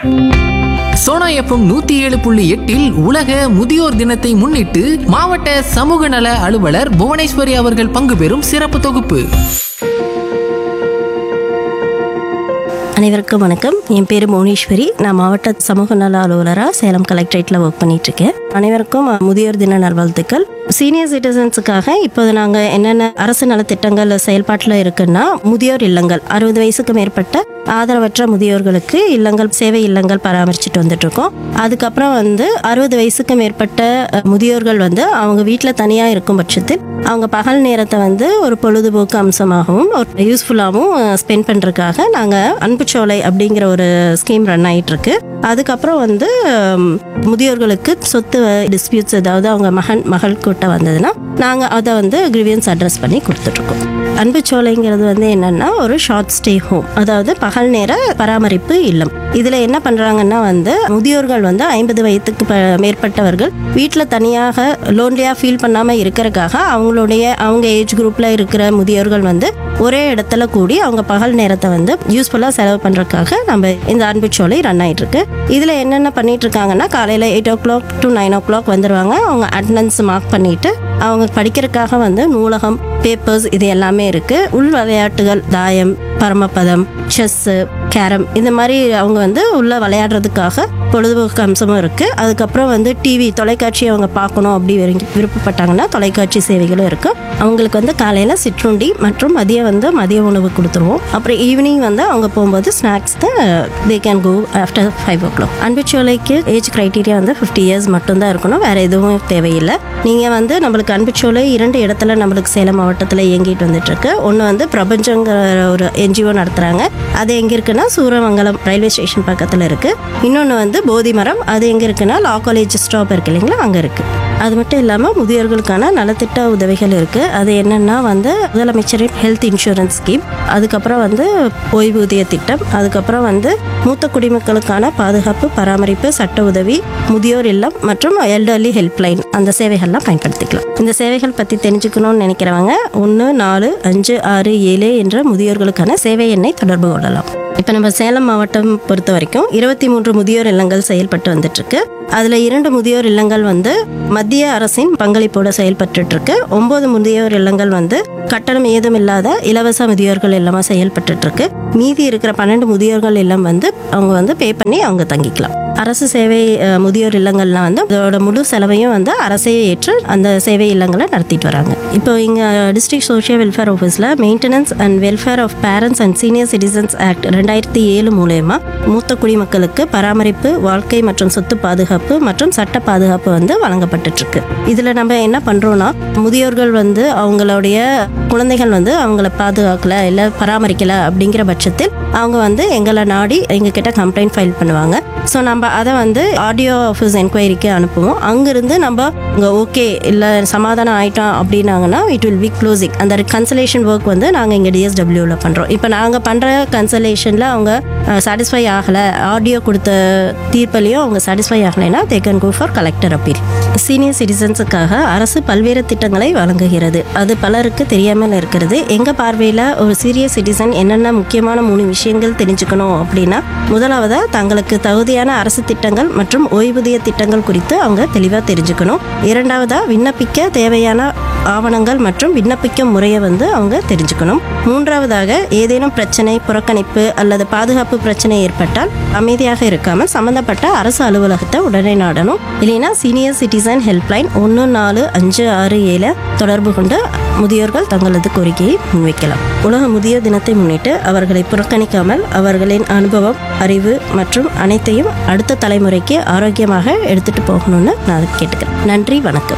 Sona FM நூத்தி ஏழு புள்ளி எட்டில் உலக முதியோர் தினத்தை முன்னிட்டு மாவட்ட சமூக நல அலுவலர் புவனேஸ்வரி அவர்கள் பங்கு பெறும் சிறப்பு தொகுப்பு அனைவருக்கும் வணக்கம் என் பேர் மோனீஸ்வரி நான் மாவட்ட சமூக நல அலுவலராக சேலம் கலெக்டரேட்டில் ஒர்க் பண்ணிட்டு இருக்கேன் அனைவருக்கும் அஹ், முதியோர் தின நல்வாழ்த்துக்கள் சீனியர் சிட்டிசன்ஸுக்காக இப்போது நாங்கள் என்னென்ன அரசு நலத்திட்டங்கள் செயல்பாட்டில் இருக்குன்னா முதியோர் இல்லங்கள் அறுபது வயசுக்கு மேற்பட்ட ஆதரவற்ற முதியோர்களுக்கு இல்லங்கள் சேவை இல்லங்கள் பராமரிச்சுட்டு வந்துட்டு இருக்கோம் அதுக்கப்புறம் வந்து அறுபது வயசுக்கு மேற்பட்ட அஹ், முதியோர்கள் வந்து அவங்க வீட்டில் தனியாக இருக்கும் பட்சத்தில் அவங்க பகல் நேரத்தை வந்து ஒரு பொழுதுபோக்கு அம்சமாகவும் ஒரு யூஸ்ஃபுல்லாகவும் ஸ்பெண்ட் பண்ணுறதுக்காக நாங்கள் அன்புச்சோலை அப்படிங்கிற ஒரு ஸ்கீம் ரன் ஆயிட்டு இருக்கு அதுக்கப்புறம் வந்து ஹம், முதியோர்களுக்கு சொத்து டிஸ்பியூட்ஸ் ஏதாவது அவங்க மகன் மகள் கூட்ட வந்ததுன்னா நாங்கள் அதை வந்து கிரிவியன்ஸ் அட்ரஸ் பண்ணி கொடுத்துட்ருக்கோம் அன்புச்சோலைங்கிறது வந்து என்னன்னா ஒரு ஷார்ட் ஸ்டே ஹோம் அதாவது பகல் நேர பராமரிப்பு இல்லம் இதில் என்ன பண்ணுறாங்கன்னா வந்து முதியோர்கள் வந்து ஐம்பது வயதுக்கு ப- மேற்பட்டவர்கள் வீட்டில் தனியாக லோன்லியாக ஃபீல் பண்ணாமல் இருக்கிறதுக்காக அவங்களுடைய அவங்க ஏஜ் குரூப்பில் இருக்கிற முதியோர்கள் வந்து ஒரே இடத்துல கூடி அவங்க பகல் நேரத்தை வந்து யூஸ்ஃபுல்லாக செலவு பண்ணுறதுக்காக நம்ம இந்த அன்புச்சோலை ரன் ஆயிட்டு இருக்கு இதில் என்னென்ன பண்ணிட்டு இருக்காங்கன்னா காலையில் eight o'clock to nine o'clock வந்துடுவாங்க அவங்க அட்டண்டன்ஸ் மார்க் பண்ணிட்டு அவங்க படிக்கிறதுக்காக வந்து நூலகம் பேப்பர்ஸ் இது எல்லாமே இருக்கு உள் விளையாட்டுகள் தாயம் பரமபதம் செஸ்ஸு கேரம் இந்த மாதிரி அவங்க வந்து உள்ள விளையாடுறதுக்காக பொழுதுபோக்கு அம்சமும் இருக்கு அதுக்கப்புறம் வந்து டிவி தொலைக்காட்சி அவங்க பார்க்கணும் அப்படி விரும்பி- விருப்பப்பட்டாங்கன்னா தொலைக்காட்சி சேவைகளும் இருக்கு அவங்களுக்கு வந்து காலையில் சிற்றுண்டி மற்றும் மதியம் வந்து மதிய உணவு கொடுத்துருவோம் அப்புறம் ஈவினிங் வந்து அவங்க போகும்போது snacks they can go after five o'clock அன்புச்சோலைக்கு ஏஜ் கிரைட்டீரியா வந்து ஃபிஃப்டி இயர்ஸ் மட்டும்தான் இருக்கணும் வேற எதுவும் தேவையில்லை நீங்கள் வந்து நம்மளுக்கு அன்புச்சோலை இரண்டு இடத்துல நம்மளுக்கு சேலம் மாவட்டத்தில் இயங்கிட்டு வந்துட்டு இருக்கு ஒன்று வந்து பிரபஞ்சங்கிற ஒரு என்ஜிஓ நடத்துகிறாங்க அது எங்கே இருக்குன்னா சூரமங்கலம் ரயில்வே ஸ்டேஷன் பக்கத்தில் இருக்கு இன்னொன்று வந்து போதிமரம் அது எங்கே இருக்குன்னா லா காலேஜ் ஸ்டாப் இருக்கு இல்லைங்களா அங்கே இருக்கு அது மட்டும் இல்லாமல் முதியோர்களுக்கான நலத்திட்ட உதவிகள் இருக்குது அது என்னென்னா வந்து முதலமைச்சரின் ஹெல்த் இன்சூரன்ஸ் ஸ்கீம் அதுக்கப்புறம் வந்து ஓய்வூதிய திட்டம் அதுக்கப்புறம் வந்து மூத்த குடிமக்களுக்கான பாதுகாப்பு பராமரிப்பு சட்ட உதவி முதியோர் இல்லம் மற்றும் எல்டர்லி ஹெல்ப்லைன் அந்த சேவைகள்லாம் பயன்படுத்திக்கலாம் இந்த சேவைகள் பற்றி தெரிஞ்சுக்கணும்னு நினைக்கிறவங்க ஒன்று நாலு அஞ்சு ஆறு ஏழு என்ற முதியோர்களுக்கான சேவை எண்ணை தொடர்பு கொள்ளலாம் இப்போ நம்ம சேலம் மாவட்டம் பொறுத்த வரைக்கும் இருபத்தி மூன்று முதியோர் இல்லங்கள் செயல்பட்டு வந்துட்டு இருக்கு அதுல இரண்டு முதியோர் இல்லங்கள் வந்து மத்திய அரசின் பங்களிப்போட செயல்பட்டு இருக்கு ஒன்பது முதியோர் இல்லங்கள் வந்து கட்டணம் ஏதும் இல்லாத இலவச முதியோர்கள் இல்லமா செயல்பட்டு இருக்கு மீதி இருக்கிற பன்னெண்டு முதியோர்கள் இல்லம் வந்து அவங்க வந்து பே பண்ணி அவங்க தங்கிக்கலாம் அரசு சேவை அஹ், முதியோர் இல்லங்கள்லாம் வந்து அதோட முழு செலவையும் வந்து அரசே ஏற்று அந்த சேவை இல்லங்களை நடத்திட்டு வராங்க இப்போ இங்க டிஸ்ட்ரிக்ட் சோஷியல் வெல்ஃபேர் ஆஃபீஸில் maintenance and welfare of parents and senior citizens act ரெண்டாயிரத்தி ஏழு மூலயமா மூத்த குடிமக்களுக்கு பராமரிப்பு வாழ்க்கை மற்றும் சொத்து பாதுகாப்பு மற்றும் சட்ட பாதுகாப்பு வந்து வழங்கப்பட்டுட்டு இருக்கு இதுல நம்ம என்ன பண்றோம்னா முதியோர்கள் வந்து அவங்களுடைய குழந்தைகள் வந்து அவங்கள பாதுகாக்கல இல்ல பராமரிக்கல அப்படிங்கிற பட்சத்தில் அவங்க வந்து எங்களை நாடி எங்க கிட்ட கம்ப்ளைண்ட் ஃபைல் பண்ணுவாங்க ஸோ நம்ம அதை வந்து ஆடியோ ஆஃபீஸ் என்கொயரிக்கு அனுப்புவோம் அங்கிருந்து நம்ம இங்கே ஓகே இல்லை சமாதானம் ஆயிட்டோம் அப்படின்னாங்கன்னா இட் வில் பி க்ளோசிங் அந்த கன்சலேஷன் ஒர்க் வந்து நாங்கள் இங்கே டிஎஸ்டபிள்யூவில் பண்ணுறோம் இப்போ நாங்கள் பண்ணுற கன்சலேஷனில் அவங்க சாட்டிஸ்ஃபை ஆகலை ஆடியோ கொடுத்த தீர்ப்புலையும் அவங்க சாட்டிஸ்ஃபை ஆகலைன்னா they can go for collector appeal senior சிட்டிசன்ஸுக்காக அரசு பல்வேறு திட்டங்களை வழங்குகிறது அது பலருக்கு தெரியாமல் இருக்கிறது எங்கள் பார்வையில் ஒரு சீரியஸ் சிட்டிசன் என்னென்ன முக்கியமான மூணு விஷயங்கள் தெரிஞ்சுக்கணும் அப்படின்னா முதலாவதா தங்களுக்கு தகுதியான அரசு திட்டங்கள் மற்றும் ஓய்வூதிய திட்டங்கள் குறித்து அவங்க தெளிவாக தெரிஞ்சுக்கணும் இரண்டாவதா விண்ணப்பிக்க தேவையான ஆவணங்கள் மற்றும் விண்ணப்பிக்கும் முறையை வந்து அவங்க தெரிஞ்சுக்கணும் மூன்றாவதாக ஏதேனும் பிரச்சனை புறக்கணிப்பு அல்லது பாதுகாப்பு பிரச்சனை ஏற்பட்டால் அமைதியாக இருக்காமல் சம்பந்தப்பட்ட அரசு அலுவலகத்தை உடனே நாடணும் இல்லைன்னா சீனியர் சிட்டிசன் ஹெல்ப்லைன் ஒன்று நாலு அஞ்சு ஆறு ஏழு தொடர்பு கொண்டு முதியோர்கள் தங்களது கோரிக்கையை முன்வைக்கலாம் உலக முதியோர் தினத்தை முன்னிட்டு அவர்களை புறக்கணிக்காமல் அவர்களின் அனுபவம் அறிவு மற்றும் அனைத்தையும் அடுத்த தலைமுறைக்கு ஆரோக்கியமாக எடுத்துட்டு போகணும்னு நான் கேட்டுக்கிறேன் நன்றி வணக்கம்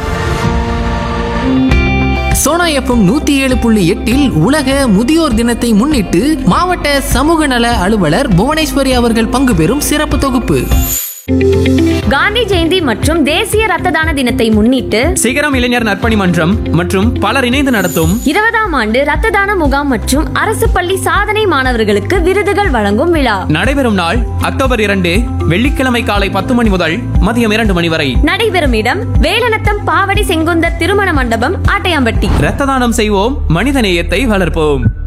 சோனா எஃப்எம் நூத்தி ஏழு புள்ளி எட்டில் உலக முதியோர் தினத்தை முன்னிட்டு மாவட்ட சமூக நல அலுவலர் புவனேஸ்வரி அவர்கள் பங்கு பெறும் சிறப்பு தொகுப்பு காந்தி ஜெயந்தி மற்றும் தேசிய ரத்த தான தினத்தை முன்னிட்டு சிகரம் இளைஞர் நற்பணி மன்றம் மற்றும் பலர் இணைந்து நடத்தும் இருபதாம் ஆண்டு ரத்த தான முகாம் மற்றும் அரசு பள்ளி சாதனை மாணவர்களுக்கு விருதுகள் வழங்கும் விழா நடைபெறும் நாள் அக்டோபர் இரண்டு வெள்ளிக்கிழமை காலை பத்து மணி முதல் மதியம் இரண்டு மணி வரை நடைபெறும் இடம் வேலநத்தம் பாவடி செங்குந்தர் திருமண மண்டபம் ஆட்டையாம்பட்டி இரத்த தானம் செய்வோம் மனித நேயத்தை வளர்ப்போம்